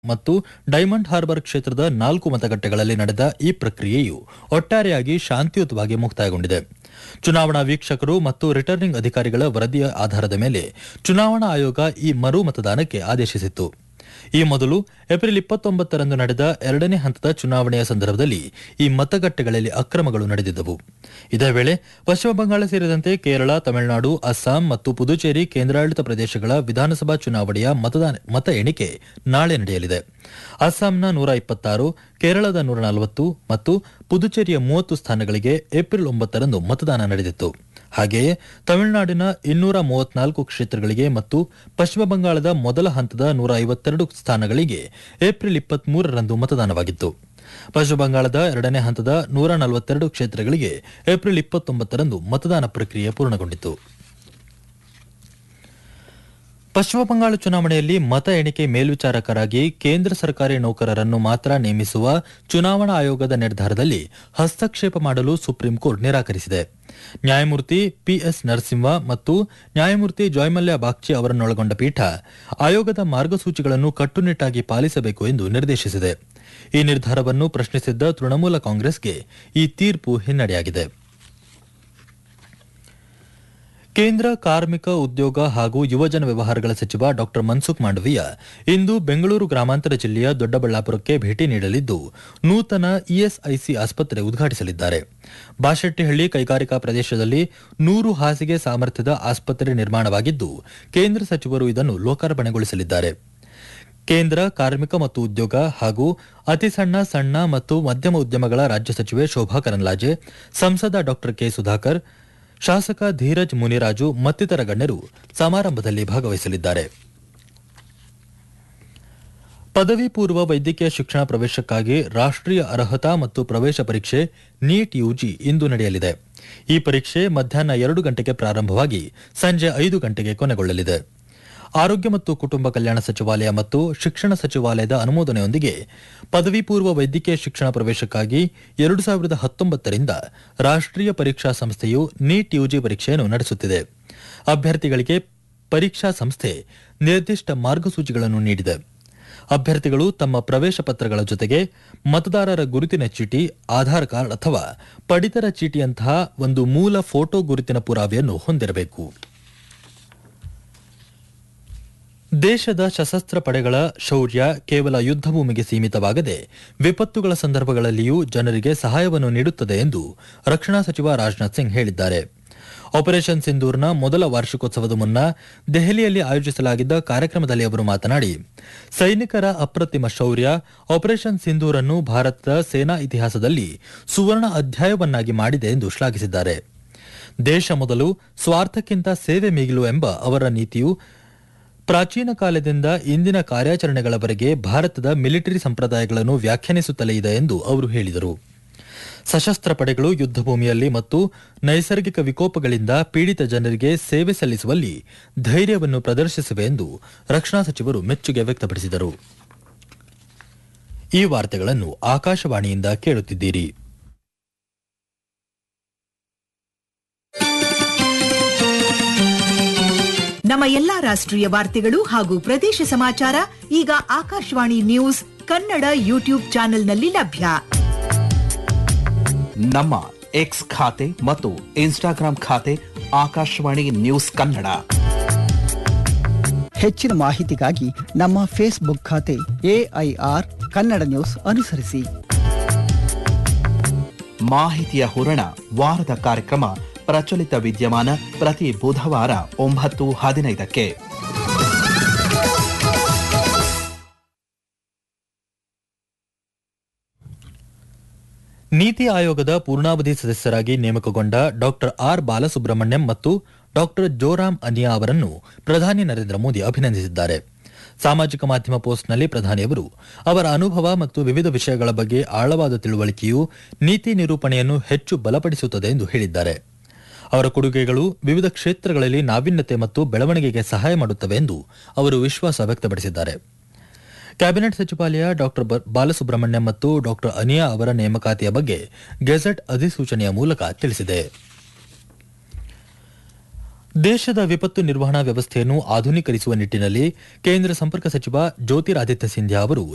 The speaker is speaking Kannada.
ಮತ್ತು ಡೈಮಂಡ್ ಹಾರ್ಬರ್ ಕ್ಷೇತ್ರದ ನಾಲ್ಕು ಮತಗಟ್ಟೆಗಳಲ್ಲಿ ನಡೆದ ಈ ಪ್ರಕ್ರಿಯೆಯು ಒಟ್ಟಾರೆಯಾಗಿ ಶಾಂತಿಯುತವಾಗಿ ಮುಕ್ತಾಯಗೊಂಡಿದೆ ಚುನಾವಣಾ ವೀಕ್ಷಕರು ಮತ್ತು ರಿಟರ್ನಿಂಗ್ ಅಧಿಕಾರಿಗಳ ವರದಿಯ ಆಧಾರದ ಮೇಲೆ ಚುನಾವಣಾ ಆಯೋಗ ಈ ಮರು ಮತದಾನಕ್ಕೆ ಆದೇಶಿಸಿತ್ತು ಈ ಮೊದಲು ಏಪ್ರಿಲ್ ಇಪ್ಪತ್ತೊಂಬತ್ತರಂದು ನಡೆದ ಎರಡನೇ ಹಂತದ ಚುನಾವಣೆಯ ಸಂದರ್ಭದಲ್ಲಿ ಈ ಮತಗಟ್ಟೆಗಳಲ್ಲಿ ಅಕ್ರಮಗಳು ನಡೆದಿದ್ದವು ಇದೇ ವೇಳೆ ಪಶ್ಚಿಮ ಬಂಗಾಳ ಸೇರಿದಂತೆ ಕೇರಳ ತಮಿಳುನಾಡು ಅಸ್ಸಾಂ ಮತ್ತು ಪುದುಚೇರಿ ಕೇಂದ್ರಾಡಳಿತ ಪ್ರದೇಶಗಳ ವಿಧಾನಸಭಾ ಚುನಾವಣೆಯ ಮತದಾನ ಮತ ಎಣಿಕೆ ನಾಳೆ ನಡೆಯಲಿದೆ ಅಸ್ಸಾಂನ ನೂರ ಇಪ್ಪತ್ತಾರು ಕೇರಳದ ನೂರ ನಲವತ್ತು ಮತ್ತು ಪುದುಚೇರಿಯ ಮೂವತ್ತು ಸ್ಥಾನಗಳಿಗೆ ಏಪ್ರಿಲ್ ಒಂಬತ್ತರಂದು ಮತದಾನ ನಡೆದಿತ್ತು ಹಾಗೆಯೇ ತಮಿಳುನಾಡಿನ ಇನ್ನೂರ ಮೂವತ್ನಾಲ್ಕು ಕ್ಷೇತ್ರಗಳಿಗೆ ಮತ್ತು ಪಶ್ಚಿಮ ಬಂಗಾಳದ ಮೊದಲ ಹಂತದ ನೂರ ಐವತ್ತೆರಡು ಸ್ಥಾನಗಳಿಗೆ ಏಪ್ರಿಲ್ ಇಪ್ಪತ್ಮೂರರಂದು ಮತದಾನವಾಗಿತ್ತು ಪಶ್ಚಿಮ ಬಂಗಾಳದ ಎರಡನೇ ಹಂತದ ನೂರ ನಲವತ್ತೆರಡು ಕ್ಷೇತ್ರಗಳಿಗೆ ಏಪ್ರಿಲ್ ಇಪ್ಪತ್ತೊಂಬತ್ತರಂದು ಮತದಾನ ಪ್ರಕ್ರಿಯೆ ಪೂರ್ಣಗೊಂಡಿತು ಪಶ್ಚಿಮ ಬಂಗಾಳ ಚುನಾವಣೆಯಲ್ಲಿ ಮತ ಎಣಿಕೆ ಮೇಲ್ವಿಚಾರಕರಾಗಿ ಕೇಂದ್ರ ಸರ್ಕಾರಿ ನೌಕರರನ್ನು ಮಾತ್ರ ನೇಮಿಸುವ ಚುನಾವಣಾ ಆಯೋಗದ ನಿರ್ಧಾರದಲ್ಲಿ ಹಸ್ತಕ್ಷೇಪ ಮಾಡಲು ಸುಪ್ರೀಂ ಕೋರ್ಟ್ ನಿರಾಕರಿಸಿದೆ ನ್ಯಾಯಮೂರ್ತಿ ಪಿಎಸ್ ನರಸಿಂಹ ಮತ್ತು ನ್ಯಾಯಮೂರ್ತಿ ಜಯಮಲ್ಯ ಬಾಗ್ಚಿ ಅವರನ್ನೊಳಗೊಂಡ ಪೀಠ ಆಯೋಗದ ಮಾರ್ಗಸೂಚಿಗಳನ್ನು ಕಟ್ಟುನಿಟ್ಟಾಗಿ ಪಾಲಿಸಬೇಕು ಎಂದು ನಿರ್ದೇಶಿಸಿದೆ ಈ ನಿರ್ಧಾರವನ್ನು ಪ್ರಶ್ನಿಸಿದ್ದ ತೃಣಮೂಲ ಕಾಂಗ್ರೆಸ್ಗೆ ಈ ತೀರ್ಪು ಹಿನ್ನಡೆಯಾಗಿದೆ ಕೇಂದ್ರ ಕಾರ್ಮಿಕ ಉದ್ಯೋಗ ಹಾಗೂ ಯುವಜನ ವ್ಯವಹಾರಗಳ ಸಚಿವ ಡಾ ಮನ್ಸುಖ್ ಮಾಂಡವೀಯ ಇಂದು ಬೆಂಗಳೂರು ಗ್ರಾಮಾಂತರ ಜಿಲ್ಲೆಯ ದೊಡ್ಡಬಳ್ಳಾಪುರಕ್ಕೆ ಭೇಟಿ ನೀಡಲಿದ್ದು ನೂತನ ಇಎಸ್ಐಸಿ ಆಸ್ಪತ್ರೆ ಉದ್ಘಾಟಿಸಲಿದ್ದಾರೆ ಬಾಶೆಟ್ಟಿಹಳ್ಳಿ ಕೈಗಾರಿಕಾ ಪ್ರದೇಶದಲ್ಲಿ ನೂರು ಹಾಸಿಗೆ ಸಾಮರ್ಥ್ಯದ ಆಸ್ಪತ್ರೆ ನಿರ್ಮಾಣವಾಗಿದ್ದು ಕೇಂದ್ರ ಸಚಿವರು ಇದನ್ನು ಲೋಕಾರ್ಪಣೆಗೊಳಿಸಲಿದ್ದಾರೆ ಕೇಂದ್ರ ಕಾರ್ಮಿಕ ಮತ್ತು ಉದ್ಯೋಗ ಹಾಗೂ ಅತಿ ಸಣ್ಣ ಸಣ್ಣ ಮತ್ತು ಮಧ್ಯಮ ಉದ್ಯಮಗಳ ರಾಜ್ಯ ಸಚಿವೆ ಶೋಭಾ ಕರಂದ್ಲಾಜೆ ಸಂಸದ ಡಾ ಕೆ ಸುಧಾಕರ್ ಶಾಸಕ ಧೀರಜ್ ಮುನಿರಾಜು ಮತ್ತಿತರ ಗಣ್ಯರು ಸಮಾರಂಭದಲ್ಲಿ ಭಾಗವಹಿಸಲಿದ್ದಾರೆ ಪದವಿ ಪೂರ್ವ ವೈದ್ಯಕೀಯ ಶಿಕ್ಷಣ ಪ್ರವೇಶಕ್ಕಾಗಿ ರಾಷ್ಟ್ರೀಯ ಅರ್ಹತಾ ಮತ್ತು ಪ್ರವೇಶ ಪರೀಕ್ಷೆ ನೀಟ್ ಯುಜಿ ಇಂದು ನಡೆಯಲಿದೆ ಈ ಪರೀಕ್ಷೆ ಮಧ್ಯಾಹ್ನ ಎರಡು ಗಂಟೆಗೆ ಪ್ರಾರಂಭವಾಗಿ ಸಂಜೆ ಐದು ಗಂಟೆಗೆ ಕೊನೆಗೊಳ್ಳಲಿದೆ ಆರೋಗ್ಯ ಮತ್ತು ಕುಟುಂಬ ಕಲ್ಯಾಣ ಸಚಿವಾಲಯ ಮತ್ತು ಶಿಕ್ಷಣ ಸಚಿವಾಲಯದ ಅನುಮೋದನೆಯೊಂದಿಗೆ ಪದವಿ ಪೂರ್ವ ವೈದ್ಯಕೀಯ ಶಿಕ್ಷಣ ಪ್ರವೇಶಕ್ಕಾಗಿ ಎರಡು ಸಾವಿರದ ಹತ್ತೊಂಬತ್ತರಿಂದ ರಾಷ್ಟ್ರೀಯ ಪರೀಕ್ಷಾ ಸಂಸ್ಥೆಯು ನೀಟ್ ಯುಜಿ ಪರೀಕ್ಷೆಯನ್ನು ನಡೆಸುತ್ತಿದೆ ಅಭ್ಯರ್ಥಿಗಳಿಗೆ ಪರೀಕ್ಷಾ ಸಂಸ್ಥೆ ನಿರ್ದಿಷ್ಟ ಮಾರ್ಗಸೂಚಿಗಳನ್ನು ನೀಡಿದೆ ಅಭ್ಯರ್ಥಿಗಳು ತಮ್ಮ ಪ್ರವೇಶ ಪತ್ರಗಳ ಜೊತೆಗೆ ಮತದಾರರ ಗುರುತಿನ ಚೀಟಿ ಆಧಾರ್ ಕಾರ್ಡ್ ಅಥವಾ ಪಡಿತರ ಚೀಟಿಯಂತಹ ಒಂದು ಮೂಲ ಫೋಟೋ ಗುರುತಿನ ಪುರಾವೆಯನ್ನು ಹೊಂದಿರಬೇಕು ದೇಶದ ಸಶಸ್ತ್ರ ಪಡೆಗಳ ಶೌರ್ಯ ಕೇವಲ ಯುದ್ಧ ಭೂಮಿಗೆ ಸೀಮಿತವಾಗದೆ ವಿಪತ್ತುಗಳ ಸಂದರ್ಭಗಳಲ್ಲಿಯೂ ಜನರಿಗೆ ಸಹಾಯವನ್ನು ನೀಡುತ್ತದೆ ಎಂದು ರಕ್ಷಣಾ ಸಚಿವ ರಾಜನಾಥ್ ಸಿಂಗ್ ಹೇಳಿದ್ದಾರೆ ಆಪರೇಷನ್ ಸಿಂಧೂರ್ನ ಮೊದಲ ವಾರ್ಷಿಕೋತ್ಸವದ ಮುನ್ನ ದೆಹಲಿಯಲ್ಲಿ ಆಯೋಜಿಸಲಾಗಿದ್ದ ಕಾರ್ಯಕ್ರಮದಲ್ಲಿ ಅವರು ಮಾತನಾಡಿ ಸೈನಿಕರ ಅಪ್ರತಿಮ ಶೌರ್ಯ ಆಪರೇಷನ್ ಸಿಂಧೂರ್ ಅನ್ನು ಭಾರತದ ಸೇನಾ ಇತಿಹಾಸದಲ್ಲಿ ಸುವರ್ಣ ಅಧ್ಯಾಯವನ್ನಾಗಿ ಮಾಡಿದೆ ಎಂದು ಶ್ಲಾಘಿಸಿದ್ದಾರೆ ದೇಶ ಮೊದಲು ಸ್ವಾರ್ಥಕ್ಕಿಂತ ಸೇವೆ ಮಿಗಿಲು ಎಂಬ ಅವರ ನೀತಿಯು ಪ್ರಾಚೀನ ಕಾಲದಿಂದ ಇಂದಿನ ಕಾರ್ಯಾಚರಣೆಗಳವರೆಗೆ ಭಾರತದ ಮಿಲಿಟರಿ ಸಂಪ್ರದಾಯಗಳನ್ನು ವ್ಯಾಖ್ಯಾನಿಸುತ್ತಲೇ ಇದೆ ಎಂದು ಅವರು ಹೇಳಿದರು ಸಶಸ್ತ್ರ ಪಡೆಗಳು ಯುದ್ಧ ಭೂಮಿಯಲ್ಲಿ ಮತ್ತು ನೈಸರ್ಗಿಕ ವಿಕೋಪಗಳಿಂದ ಪೀಡಿತ ಜನರಿಗೆ ಸೇವೆ ಸಲ್ಲಿಸುವಲ್ಲಿ ಧೈರ್ಯವನ್ನು ಪ್ರದರ್ಶಿಸಿವೆ ಎಂದು ರಕ್ಷಣಾ ಸಚಿವರು ಮೆಚ್ಚುಗೆ ವ್ಯಕ್ತಪಡಿಸಿದರು ಈ ವಾರ್ತೆಗಳನ್ನು ಆಕಾಶವಾಣಿಯಿಂದ ಕೇಳುತ್ತಿದ್ದೀರಿ ನಮ್ಮ ಎಲ್ಲಾ ರಾಷ್ಟ್ರೀಯ ವಾರ್ತೆಗಳು ಹಾಗೂ ಪ್ರದೇಶ ಸಮಾಚಾರ ಈಗ ಆಕಾಶವಾಣಿ ನ್ಯೂಸ್ ಕನ್ನಡ ಯೂಟ್ಯೂಬ್ ಚಾನೆಲ್ನಲ್ಲಿ ಲಭ್ಯ ನಮ್ಮ ಎಕ್ಸ್ ಖಾತೆ ಮತ್ತು ಇನ್ಸ್ಟಾಗ್ರಾಂ ಖಾತೆ ಆಕಾಶವಾಣಿ ನ್ಯೂಸ್ ಕನ್ನಡ ಹೆಚ್ಚಿನ ಮಾಹಿತಿಗಾಗಿ ನಮ್ಮ ಫೇಸ್ಬುಕ್ ಖಾತೆ ಎಐಆರ್ ಕನ್ನಡ ನ್ಯೂಸ್ ಅನುಸರಿಸಿ ಮಾಹಿತಿಯ ಹೂರಣ ವಾರದ ಕಾರ್ಯಕ್ರಮ ಪ್ರಚಲಿತ ವಿದ್ಯಮಾನ ಪ್ರತಿ ಬುಧವಾರ ಒಂಬತ್ತು ಹದಿನೈದಕ್ಕೆ ನೀತಿ ಆಯೋಗದ ಪೂರ್ಣಾವಧಿ ಸದಸ್ಯರಾಗಿ ನೇಮಕಗೊಂಡ ಡಾ ಆರ್ ಬಾಲಸುಬ್ರಹ್ಮಣ್ಯಂ ಮತ್ತು ಡಾ ಜೋರಾಮ್ ಅನಿಯಾ ಅವರನ್ನು ಪ್ರಧಾನಿ ನರೇಂದ್ರ ಮೋದಿ ಅಭಿನಂದಿಸಿದ್ದಾರೆ ಸಾಮಾಜಿಕ ಮಾಧ್ಯಮ ಪೋಸ್ಟ್ನಲ್ಲಿ ಪ್ರಧಾನಿಯವರು ಅವರ ಅನುಭವ ಮತ್ತು ವಿವಿಧ ವಿಷಯಗಳ ಬಗ್ಗೆ ಆಳವಾದ ತಿಳುವಳಿಕೆಯು ನೀತಿ ನಿರೂಪಣೆಯನ್ನು ಹೆಚ್ಚು ಬಲಪಡಿಸುತ್ತದೆ ಎಂದು ಹೇಳಿದ್ದಾರೆ ಅವರ ಕೊಡುಗೆಗಳು ವಿವಿಧ ಕ್ಷೇತ್ರಗಳಲ್ಲಿ ನಾವೀನ್ಯತೆ ಮತ್ತು ಬೆಳವಣಿಗೆಗೆ ಸಹಾಯ ಮಾಡುತ್ತವೆ ಎಂದು ಅವರು ವಿಶ್ವಾಸ ವ್ಯಕ್ತಪಡಿಸಿದ್ದಾರೆ ಕ್ಯಾಬಿನೆಟ್ ಸಚಿವಾಲಯ ಡಾ ಬಾಲಸುಬ್ರಹ್ಮಣ್ಯಂ ಮತ್ತು ಡಾ ಅನಿಯಾ ಅವರ ನೇಮಕಾತಿಯ ಬಗ್ಗೆ ಗೆಜೆಟ್ ಅಧಿಸೂಚನೆಯ ಮೂಲಕ ತಿಳಿಸಿದೆ ದೇಶದ ವಿಪತ್ತು ನಿರ್ವಹಣಾ ವ್ಯವಸ್ಥೆಯನ್ನು ಆಧುನೀಕರಿಸುವ ನಿಟ್ಟಿನಲ್ಲಿ ಕೇಂದ್ರ ಸಂಪರ್ಕ ಸಚಿವ ಜ್ಯೋತಿರಾದಿತ್ಯ ಸಿಂಧ್ಯಾ ಅವರು